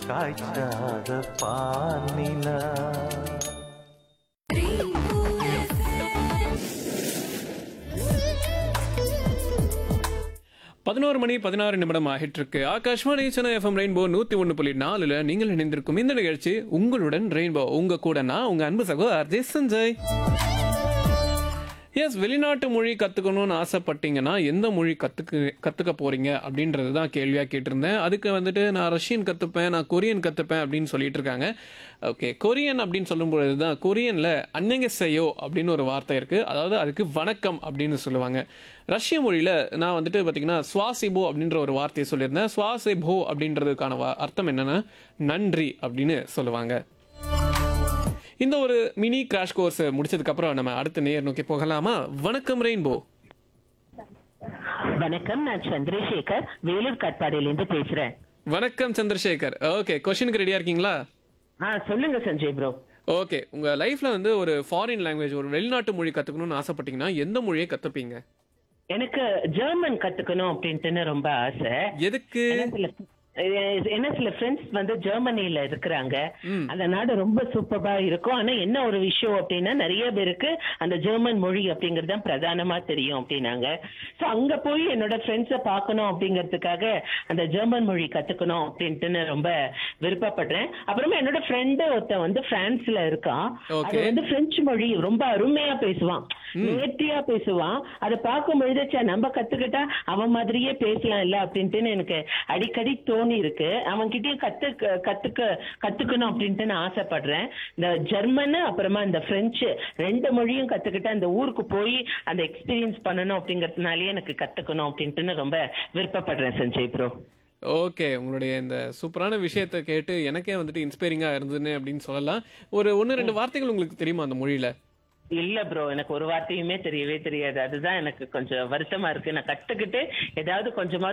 காய்ச்சாத பானிலா பதினோரு மணி பதினாறு நிமிடம் ஆகிட்டு இருக்கு ஆகாஷ்வாணி சென்னை எஃப்எம் ரெயின்போ நூத்தி ஒன்று புள்ளி நாலுல நீங்கள் இணைந்திருக்கும் இந்த நிகழ்ச்சி உங்களுடன் ரெயின்போ உங்க கூட நான் உங்க அன்பு சகோ அர்ஜே சஞ்சய் எஸ் வெளிநாட்டு மொழி கற்றுக்கணும்னு ஆசைப்பட்டீங்கன்னா எந்த மொழி கற்றுக்கு கற்றுக்க போகிறீங்க அப்படின்றது தான் கேள்வியாக கேட்டிருந்தேன் அதுக்கு வந்துட்டு நான் ரஷ்யன் கற்றுப்பேன் நான் கொரியன் கற்றுப்பேன் அப்படின்னு சொல்லிட்டு இருக்காங்க ஓகே கொரியன் அப்படின்னு சொல்லும்பொழுது தான் கொரியனில் அன்னங்க செய்யோ அப்படின்னு ஒரு வார்த்தை இருக்குது அதாவது அதுக்கு வணக்கம் அப்படின்னு சொல்லுவாங்க ரஷ்ய மொழியில் நான் வந்துட்டு பார்த்தீங்கன்னா சுவாசிபோ அப்படின்ற ஒரு வார்த்தையை சொல்லியிருந்தேன் சுவாசிபோ அப்படின்றதுக்கான வா- அர்த்தம் என்னென்னா நன்றி அப்படின்னு சொல்லுவாங்க இந்த ஒரு மினி கிராஷ் கோர்ஸ் முடிச்சதுக்கு அப்புறம் நம்ம அடுத்த நேர் நோக்கி போகலாமா வணக்கம் ரெயின்போ வணக்கம் நான் சந்திரசேகர் வேலூர் காட்பாடியிலேருந்து பேசுறேன் வணக்கம் சந்திரசேகர் ஓகே கொஸ்டினுக்கு ரெடியா இருக்கீங்களா ஆ சொல்லுங்க சஞ்சய் ப்ரோ ஓகே உங்க லைஃப்ல வந்து ஒரு ஃபாரின் லாங்குவேஜ் ஒரு வெளிநாட்டு மொழி கத்துக்கணும்னு ஆசைப்பட்டீங்கன்னா எந்த மொழியை கத்துப்பீங்க எனக்கு ஜெர்மன் கத்துக்கணும் அப்படின்ட்டுன்னு ரொம்ப ஆசை எதுக்கு ஏன்னா சில அஹ் என்ன சில ஃப்ரெண்ட்ஸ் வந்து ஜெர்மனில இருக்கிறாங்க அந்த நாடு ரொம்ப சூப்பரா இருக்கும் ஆனா என்ன ஒரு விஷயம் அப்படின்னா நிறைய பேருக்கு அந்த ஜெர்மன் மொழி அப்படிங்கிறது தான் பிரதானமா தெரியும் அப்படின்னாங்க சோ அங்க போய் என்னோட ஃப்ரெண்ட்ஸை பார்க்கணும் அப்படிங்கிறதுக்காக அந்த ஜெர்மன் மொழி கத்துக்கணும் அப்படின்ட்டுன்னு ரொம்ப விருப்பப்படுறேன் அப்புறமா என்னோட ஃப்ரெண்டு ஒருத்தன் வந்து பிரான்ஸ்ல இருக்கான் Okay. அது வந்து பிரெஞ்சு மொழி ரொம்ப அருமையா பேசுவான் நேர்த்தியா பேசுவான் அதை பார்க்கும் பொழுது ச்சே, நம்ம கத்துக்கிட்டா அவன் மாதிரியே பேசலாம் இல்ல அப்படின்ட்டு எனக்கு அடிக்கடி தோணி இருக்கு அவன் கிட்டயும் கத்து கத்துக்க கத்துக்கணும் அப்படின்ட்டு நான் ஆசைப்படுறேன் இந்த ஜெர்மனு அப்புறமா இந்த பிரெஞ்சு ரெண்டு மொழியும் கத்துக்கிட்டு அந்த ஊருக்கு போய் அந்த எக்ஸ்பீரியன்ஸ் பண்ணணும் அப்படிங்கறதுனாலயே எனக்கு கத்துக்கணும் அப்படின்ட்டு ரொம்ப விருப்பப்படுறேன் சஞ்சய் ப்ரோ ஓகே உங்களுடைய இந்த சூப்பரான விஷயத்தை கேட்டு எனக்கே வந்துட்டு இன்ஸ்பைரிங்கா இருந்ததுன்னு அப்படின்னு சொல்லலாம் ஒரு ஒன்று ரெண்டு வார்த்தைகள் உங்களுக்கு தெரியுமா அந்த மொழியில இல்ல ப்ரோ எனக்கு ஒரு வார்த்தையுமே தெரியவே தெரியாது அதுதான் எனக்கு கொஞ்சம் வருத்தமா இருக்கு நான் கத்துக்கிட்டு ஏதாவது கொஞ்சமா